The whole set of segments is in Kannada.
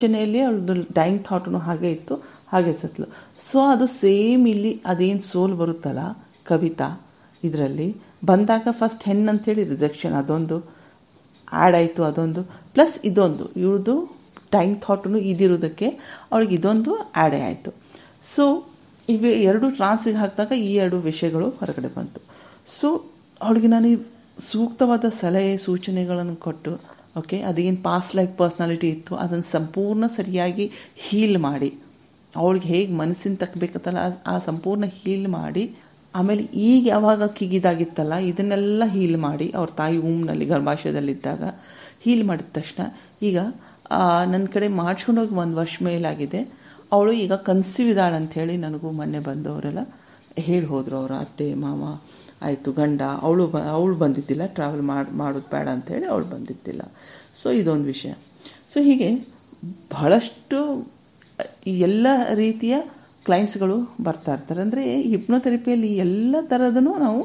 ಯೋಚನೆಯಲ್ಲಿ ಅವಳದು ಡೈಯಿಂಗ್ ಥಾಟ್ನು ಹಾಗೆ ಇತ್ತು ಹಾಗೆ ಸತ್ಲು ಸೊ ಅದು ಸೇಮ್ ಇಲ್ಲಿ ಅದೇನು ಸೋಲ್ ಬರುತ್ತಲ್ಲ ಕವಿತಾ ಇದರಲ್ಲಿ ಬಂದಾಗ ಫಸ್ಟ್ ಹೆಣ್ಣು ಅಂತೇಳಿ ರಿಜೆಕ್ಷನ್ ಅದೊಂದು ಆ್ಯಡ್ ಆಯಿತು ಅದೊಂದು ಪ್ಲಸ್ ಇದೊಂದು ಇವ್ರದ್ದು ಡೈಯಿಂಗ್ ಥಾಟ್ನು ಇದಿರೋದಕ್ಕೆ ಅವಳಿಗೆ ಇದೊಂದು ಆ್ಯಡೇ ಆಯಿತು ಸೊ ಇವೆ ಎರಡು ಟ್ರಾನ್ಸಿಗೆ ಹಾಕಿದಾಗ ಈ ಎರಡು ವಿಷಯಗಳು ಹೊರಗಡೆ ಬಂತು ಸೊ ಅವಳಿಗೆ ನಾನು ಈ ಸೂಕ್ತವಾದ ಸಲಹೆ ಸೂಚನೆಗಳನ್ನು ಕೊಟ್ಟು ಓಕೆ ಅದೇನು ಪಾಸ್ಟ್ ಲೈಫ್ ಪರ್ಸ್ನಾಲಿಟಿ ಇತ್ತು ಅದನ್ನು ಸಂಪೂರ್ಣ ಸರಿಯಾಗಿ ಹೀಲ್ ಮಾಡಿ ಅವಳಿಗೆ ಹೇಗೆ ಮನಸ್ಸಿನ ತಕ್ಕಬೇಕತ್ತಲ್ಲ ಆ ಸಂಪೂರ್ಣ ಹೀಲ್ ಮಾಡಿ ಆಮೇಲೆ ಈಗ ಯಾವಾಗ ಕಿಗಿದಾಗಿತ್ತಲ್ಲ ಇದನ್ನೆಲ್ಲ ಹೀಲ್ ಮಾಡಿ ಅವ್ರ ತಾಯಿ ಊಮ್ನಲ್ಲಿ ಗರ್ಭಾಶಯದಲ್ಲಿದ್ದಾಗ ಹೀಲ್ ಮಾಡಿದ ತಕ್ಷಣ ಈಗ ನನ್ನ ಕಡೆ ಮಾಡಿಸ್ಕೊಂಡೋಗಿ ಒಂದು ವರ್ಷ ಮೇಲಾಗಿದೆ ಅವಳು ಈಗ ಕನ್ಸೀವ್ ಇದ್ದಾಳೆ ಅಂಥೇಳಿ ನನಗೂ ಮೊನ್ನೆ ಬಂದವರೆಲ್ಲ ಹೇಳಿ ಹೋದರು ಅವರ ಅತ್ತೆ ಮಾವ ಆಯಿತು ಗಂಡ ಅವಳು ಬ ಅವಳು ಬಂದಿದ್ದಿಲ್ಲ ಟ್ರಾವೆಲ್ ಮಾಡಿ ಮಾಡೋದು ಬೇಡ ಅಂಥೇಳಿ ಅವಳು ಬಂದಿದ್ದಿಲ್ಲ ಸೊ ಇದೊಂದು ವಿಷಯ ಸೊ ಹೀಗೆ ಬಹಳಷ್ಟು ಎಲ್ಲ ರೀತಿಯ ಕ್ಲೈಂಟ್ಸ್ಗಳು ಬರ್ತಾ ಇರ್ತಾರೆ ಅಂದರೆ ಹಿಪ್ನೋಥೆರಪಿಯಲ್ಲಿ ಎಲ್ಲ ಥರದೂ ನಾವು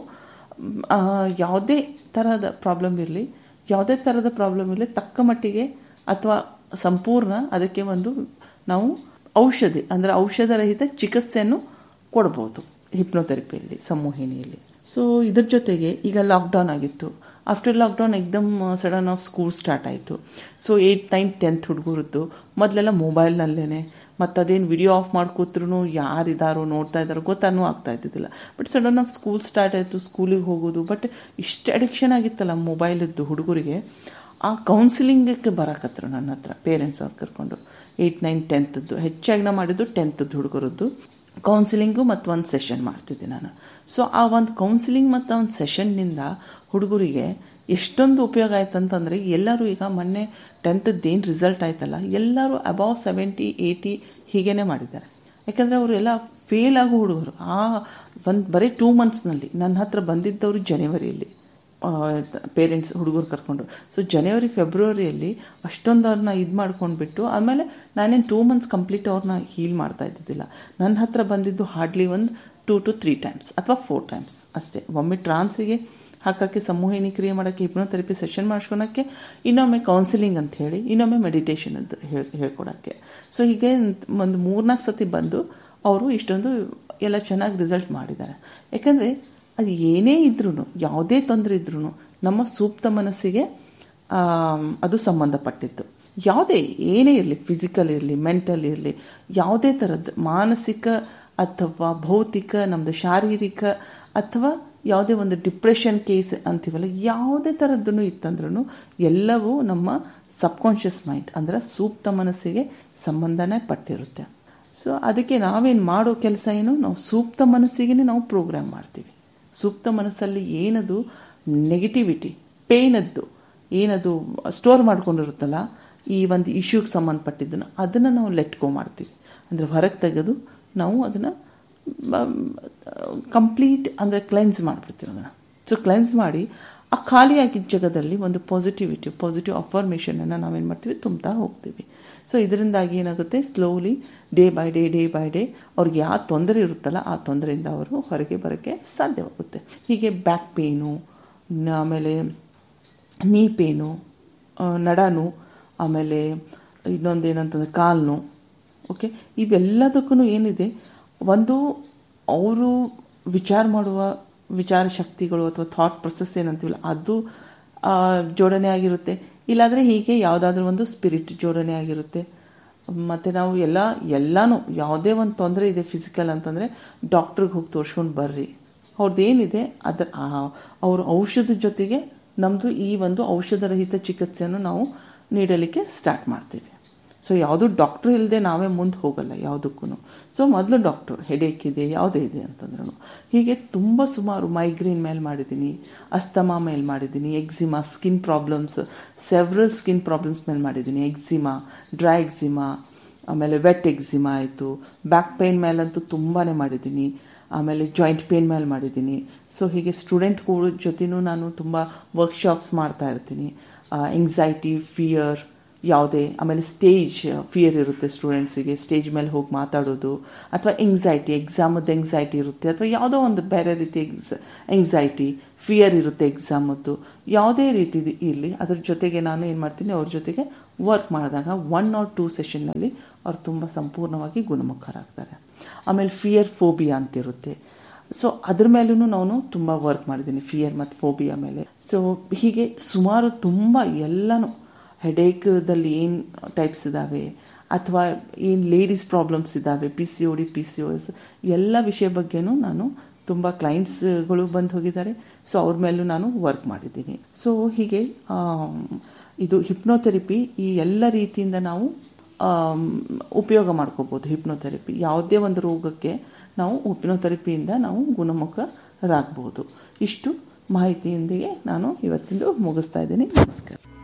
ಯಾವುದೇ ಥರದ ಪ್ರಾಬ್ಲಮ್ ಇರಲಿ ಯಾವುದೇ ಥರದ ಪ್ರಾಬ್ಲಮ್ ಇರಲಿ ತಕ್ಕ ಮಟ್ಟಿಗೆ ಅಥವಾ ಸಂಪೂರ್ಣ ಅದಕ್ಕೆ ಒಂದು ನಾವು ಔಷಧಿ ಅಂದರೆ ಔಷಧರಹಿತ ಚಿಕಿತ್ಸೆಯನ್ನು ಕೊಡ್ಬೋದು ಹಿಪ್ನೋಥೆರಪಿಯಲ್ಲಿ ಸಂಮೋಹಿನಿಯಲ್ಲಿ ಸೊ ಇದ್ರ ಜೊತೆಗೆ ಈಗ ಲಾಕ್ಡೌನ್ ಆಗಿತ್ತು ಆಫ್ಟರ್ ಲಾಕ್ಡೌನ್ ಎಕ್ದಮ್ ಸಡನ್ ಆಫ್ ಸ್ಕೂಲ್ ಸ್ಟಾರ್ಟ್ ಆಯಿತು ಸೊ ಏಯ್ಟ್ ನೈನ್ ಟೆಂತ್ ಹುಡುಗರದ್ದು ಮೊದಲೆಲ್ಲ ಮೊಬೈಲ್ನಲ್ಲೇ ಮತ್ತು ಅದೇನು ವಿಡಿಯೋ ಆಫ್ ಮಾಡ್ಕೋತ್ರು ಯಾರಿದ್ದಾರೋ ನೋಡ್ತಾ ಇದ್ದಾರೋ ಗೊತ್ತಾನೂ ಆಗ್ತಾ ಇದ್ದಿದ್ದಿಲ್ಲ but sudden of school start ಆಯಿತು ಸ್ಕೂಲಿಗೆ ಹೋಗೋದು ಬಟ್ ಇಷ್ಟು ಅಡಿಕ್ಷನ್ ಆಗಿತ್ತಲ್ಲ ಮೊಬೈಲದ್ದು ಹುಡುಗರಿಗೆ ಆ ಕೌನ್ಸಿಲಿಂಗಕ್ಕೆ ಬರಕತ್ರು ನನ್ನ ಹತ್ರ ಪೇರೆಂಟ್ಸ್ ಅವ್ರು ಕರ್ಕೊಂಡು ಏಯ್ಟ್ ನೈನ್ ಟೆಂತದ್ದು ಹೆಚ್ಚಾಗಿ ನಾ ಮಾಡಿದ್ದು ಟೆಂತದ್ದು ಹುಡುಗರದ್ದು ಕೌನ್ಸಿಲಿಂಗು ಮತ್ತು ಒಂದು ಸೆಷನ್ ಮಾಡ್ತಿದ್ದೆ ನಾನು ಸೊ ಆ ಒಂದು ಕೌನ್ಸಿಲಿಂಗ್ ಮತ್ತು ಒಂದು ಸೆಷನ್ನಿಂದ ಹುಡುಗರಿಗೆ ಎಷ್ಟೊಂದು ಉಪಯೋಗ ಆಯ್ತು ಅಂತಂದರೆ ಎಲ್ಲರೂ ಈಗ ಮೊನ್ನೆ ಟೆಂತದ್ದು ಏನು ರಿಸಲ್ಟ್ ಆಯ್ತಲ್ಲ ಎಲ್ಲರೂ ಅಬೌವ್ ಸೆವೆಂಟಿ ಏಯ್ಟಿ ಹೀಗೇ ಮಾಡಿದ್ದಾರೆ ಯಾಕಂದರೆ ಅವರು ಎಲ್ಲ ಫೇಲ್ ಆಗೋ ಹುಡುಗರು ಆ ಒಂದು ಬರೀ ಟೂ ಮಂತ್ಸ್ನಲ್ಲಿ ನನ್ನ ಹತ್ರ ಬಂದಿದ್ದವರು ಜನವರಿಯಲ್ಲಿ ಪೇರೆಂಟ್ಸ್ ಹುಡುಗರು ಕರ್ಕೊಂಡು ಸೊ ಜನವರಿ ಫೆಬ್ರವರಿಯಲ್ಲಿ ಅಷ್ಟೊಂದು ಅವ್ರನ್ನ ಇದು ಮಾಡ್ಕೊಂಡ್ಬಿಟ್ಟು ಆಮೇಲೆ ನಾನೇನು ಟೂ ಮಂತ್ಸ್ ಕಂಪ್ಲೀಟ್ ಅವ್ರನ್ನ ಹೀಲ್ ಮಾಡ್ತಾ ಇದ್ದಿದ್ದಿಲ್ಲ ನನ್ನ ಹತ್ರ ಬಂದಿದ್ದು ಹಾರ್ಡ್ಲಿ ಒಂದು ಟೂ ಟು ತ್ರೀ ಟೈಮ್ಸ್ ಅಥವಾ ಫೋರ್ ಟೈಮ್ಸ್ ಅಷ್ಟೇ ಒಮ್ಮೆ ಟ್ರಾನ್ಸಿಗೆ ಹಾಕೋಕ್ಕೆ ಸಮೂಹಿನಿ ಕ್ರಿಯೆ ಮಾಡೋಕ್ಕೆ ಹಿಪ್ನೋಥೆರಪಿ ಸೆಷನ್ ಮಾಡ್ಕೊಳಕ್ಕೆ ಇನ್ನೊಮ್ಮೆ ಕೌನ್ಸಿಲಿಂಗ್ ಅಂತ ಹೇಳಿ ಇನ್ನೊಮ್ಮೆ ಮೆಡಿಟೇಷನ್ ಅಂತ ಹೇಳಿ ಹೇಳ್ಕೊಡೋಕ್ಕೆ ಸೊ ಹೀಗೆ ಒಂದು ಮೂರ್ನಾಲ್ಕು ಸತಿ ಬಂದು ಅವರು ಇಷ್ಟೊಂದು ಎಲ್ಲ ಚೆನ್ನಾಗಿ ರಿಸಲ್ಟ್ ಮಾಡಿದ್ದಾರೆ ಯಾಕಂದರೆ ಅದು ಏನೇ ಇದ್ರೂ ಯಾವುದೇ ತೊಂದರೆ ಇದ್ರೂ ನಮ್ಮ ಸೂಕ್ತ ಮನಸ್ಸಿಗೆ ಅದು ಸಂಬಂಧಪಟ್ಟಿದ್ದು ಯಾವುದೇ ಏನೇ ಇರಲಿ ಫಿಸಿಕಲ್ ಇರಲಿ ಮೆಂಟಲ್ ಇರಲಿ ಯಾವುದೇ ಥರದ್ದು ಮಾನಸಿಕ ಅಥವಾ ಭೌತಿಕ ನಮ್ಮದು ಶಾರೀರಿಕ ಅಥವಾ ಯಾವುದೇ ಒಂದು ಡಿಪ್ರೆಷನ್ ಕೇಸ್ ಅಂತೀವಲ್ಲ ಯಾವುದೇ ಥರದ್ದು ಇತ್ತಂದ್ರೂ ಎಲ್ಲವೂ ನಮ್ಮ ಸಬ್ಕಾನ್ಷಿಯಸ್ ಮೈಂಡ್ ಅಂದರೆ ಸೂಕ್ತ ಮನಸ್ಸಿಗೆ ಸಂಬಂಧನೇ ಪಟ್ಟಿರುತ್ತೆ ಸೊ ಅದಕ್ಕೆ ನಾವೇನು ಮಾಡೋ ಕೆಲಸ ಏನು ನಾವು ಸೂಕ್ತ ಮನಸ್ಸಿಗೆ ನಾವು ಪ್ರೋಗ್ರಾಮ್ ಮಾಡ್ತೀವಿ ಸೂಕ್ತ ಮನಸ್ಸಲ್ಲಿ ಏನದು ನೆಗೆಟಿವಿಟಿ ಪೇನದ್ದು ಏನದು ಸ್ಟೋರ್ ಮಾಡ್ಕೊಂಡಿರುತ್ತಲ್ಲ ಈ ಒಂದು ಇಶ್ಯೂಗೆ ಸಂಬಂಧಪಟ್ಟಿದ್ದನ್ನು ಅದನ್ನು ನಾವು ಲೆಟ್ಕೋ ಮಾಡ್ತೀವಿ ಅಂದರೆ ಹೊರಗೆ ತೆಗೆದು ನಾವು ಅದನ್ನು ಕಂಪ್ಲೀಟ್ ಅಂದರೆ ಕ್ಲೆನ್ಸ್ ಮಾಡಿಬಿಡ್ತೀವಿ ಅದನ್ನು ಸೊ ಕ್ಲೆನ್ಸ್ ಮಾಡಿ ಆ ಖಾಲಿಯಾಗಿದ್ದ ಜಾಗದಲ್ಲಿ ಒಂದು ಪಾಸಿಟಿವಿಟಿ ಪಾಸಿಟಿವ್ ಅಫರ್ಮೇಷನನ್ನು ನಾವೇನು ಮಾಡ್ತೀವಿ ತುಂಬ್ತಾ ಹೋಗ್ತೀವಿ ಸೊ ಇದರಿಂದಾಗಿ ಏನಾಗುತ್ತೆ slowly day by day day by day ಅವ್ರಿಗೆ ಯಾವ ತೊಂದರೆ ಇರುತ್ತಲ್ಲ ಆ ತೊಂದರೆಯಿಂದ ಅವರು ಹೊರಗೆ ಬರೋಕ್ಕೆ ಸಾಧ್ಯವಾಗುತ್ತೆ ಹೀಗೆ ಬ್ಯಾಕ್ ಪೇನು ಆಮೇಲೆ ನೀ ಪೇನು ನಡಾನು ಆಮೇಲೆ ಇನ್ನೊಂದು ಏನಂತಂದರೆ ಕಾಲು ಓಕೆ ಇವೆಲ್ಲದಕ್ಕೂ ಏನಿದೆ ಒಂದು ಅವರು ವಿಚಾರ ಮಾಡುವ ವಿಚಾರ ಶಕ್ತಿಗಳು ಅಥವಾ ಥಾಟ್ ಪ್ರೊಸೆಸ್ ಏನಂತೀವಲ್ಲ ಅದು ಜೋಡಣೆ ಆಗಿರುತ್ತೆ ಇಲ್ಲಾಂದರೆ ಹೀಗೆ ಯಾವುದಾದ್ರೂ ಒಂದು ಸ್ಪಿರಿಟ್ ಜೋಡಣೆ ಆಗಿರುತ್ತೆ ಮತ್ತು ನಾವು ಎಲ್ಲ ಎಲ್ಲನೂ ಯಾವುದೇ ಒಂದು ತೊಂದರೆ ಇದೆ ಫಿಸಿಕಲ್ ಅಂತಂದರೆ ಡಾಕ್ಟ್ರಿಗೆ ಹೋಗಿ ತೋರಿಸ್ಕೊಂಡು ಬರ್ರಿ ಅವ್ರದ್ದು ಏನಿದೆ ಅದರ ಅವ್ರ ಔಷಧದ ಜೊತೆಗೆ ನಮ್ಮದು ಈ ಒಂದು ಔಷಧರಹಿತ ಚಿಕಿತ್ಸೆಯನ್ನು ನಾವು ನೀಡಲಿಕ್ಕೆ ಸ್ಟಾರ್ಟ್ ಮಾಡ್ತೀವಿ ಸೊ ಯಾವುದು ಡಾಕ್ಟ್ರು ಇಲ್ಲದೆ ನಾವೇ ಮುಂದೆ ಹೋಗಲ್ಲ ಯಾವುದಕ್ಕೂ ಸೊ ಮೊದಲು ಡಾಕ್ಟ್ರು ಹೆಡೇಕ್ ಇದೆ ಯಾವುದೇ ಇದೆ ಅಂತಂದ್ರೂ ಹೀಗೆ ತುಂಬ ಸುಮಾರು ಮೈಗ್ರೇನ್ ಮೇಲೆ ಮಾಡಿದ್ದೀನಿ ಅಸ್ತಮಾ ಮೇಲೆ ಮಾಡಿದ್ದೀನಿ eczema skin problems several skin problems ಮೇಲೆ ಮಾಡಿದ್ದೀನಿ ಎಕ್ಸಿಮಾ ಡ್ರೈ ಎಕ್ಸಿಮಾ ಆಮೇಲೆ ವೆಟ್ ಎಕ್ಸಿಮಾ ಆಯಿತು ಬ್ಯಾಕ್ ಪೇನ್ ಮೇಲಂತೂ ತುಂಬಾ ಮಾಡಿದ್ದೀನಿ ಆಮೇಲೆ ಜಾಯಿಂಟ್ ಪೇನ್ ಮೇಲೆ ಮಾಡಿದ್ದೀನಿ ಸೊ ಹೀಗೆ ಸ್ಟೂಡೆಂಟ್ಗಳ ಜೊತೆನೂ ನಾನು ತುಂಬ ವರ್ಕ್ಶಾಪ್ಸ್ ಮಾಡ್ತಾ ಇರ್ತೀನಿ ಎಂಗ್ಸೈಟಿ ಫಿಯರ್ ಯಾವುದೇ ಆಮೇಲೆ ಸ್ಟೇಜ್ ಫಿಯರ್ ಇರುತ್ತೆ ಸ್ಟೂಡೆಂಟ್ಸಿಗೆ ಸ್ಟೇಜ್ ಮೇಲೆ ಹೋಗಿ ಮಾತಾಡೋದು ಅಥವಾ ಎಂಗ್ಸೈಟಿ ಎಕ್ಸಾಮದ್ದು ಎಂಗ್ಸೈಟಿ ಇರುತ್ತೆ ಅಥವಾ ಯಾವುದೋ ಒಂದು ಬೇರೆ ರೀತಿ ಎಕ್ಸ್ ಎಂಗ್ಸೈಟಿ ಫಿಯರ್ ಇರುತ್ತೆ ಎಕ್ಸಾಮದ್ದು ಯಾವುದೇ ರೀತಿ ಇರಲಿ ಅದ್ರ ಜೊತೆಗೆ ನಾನು ಏನು ಮಾಡ್ತೀನಿ ಅವ್ರ ಜೊತೆಗೆ ವರ್ಕ್ ಮಾಡಿದಾಗ ಒನ್ ಆರ್ ಟೂ ಸೆಷನ್ನಲ್ಲಿ ಅವ್ರು ತುಂಬ ಸಂಪೂರ್ಣವಾಗಿ ಗುಣಮುಖರಾಗ್ತಾರೆ ಆಮೇಲೆ ಫಿಯರ್ ಫೋಬಿಯಾ ಅಂತಿರುತ್ತೆ ಸೊ ಅದ್ರ ಮೇಲೂ ನಾನು ತುಂಬ ವರ್ಕ್ ಮಾಡಿದ್ದೀನಿ ಫಿಯರ್ ಮತ್ತು ಫೋಬಿಯಾ ಮೇಲೆ ಸೊ ಹೀಗೆ ಸುಮಾರು ತುಂಬ ಎಲ್ಲನೂ ಹೆಡೇಕ್ದಲ್ಲಿ ಏನು ಟೈಪ್ಸ್ ಇದ್ದಾವೆ ಅಥವಾ ಏನು ಲೇಡೀಸ್ ಪ್ರಾಬ್ಲಮ್ಸ್ ಇದ್ದಾವೆ P C O D P C O S ಎಲ್ಲ ವಿಷಯ ಬಗ್ಗೆನೂ ನಾನು ತುಂಬ ಕ್ಲೈಂಟ್ಸ್ಗಳು ಬಂದು ಹೋಗಿದ್ದಾರೆ ಸೊ ಅವ್ರ ಮೇಲೂ ನಾನು ವರ್ಕ್ ಮಾಡಿದ್ದೀನಿ ಸೊ ಹೀಗೆ ಇದು ಹಿಪ್ನೋಥೆರಪಿ ಈ ಎಲ್ಲ ರೀತಿಯಿಂದ ನಾವು ಉಪಯೋಗ ಮಾಡ್ಕೋಬೋದು ಹಿಪ್ನೋಥೆರಪಿ ಯಾವುದೇ ಒಂದು ರೋಗಕ್ಕೆ ನಾವು ಹಿಪ್ನೋಥೆರಪಿಯಿಂದ ನಾವು ಗುಣಮುಖರಾಗ್ಬೋದು ಇಷ್ಟು ಮಾಹಿತಿಯೊಂದಿಗೆ ನಾನು ಇವತ್ತಿಂದು ಮುಗಿಸ್ತಾ ಇದ್ದೀನಿ ನಮಸ್ಕಾರ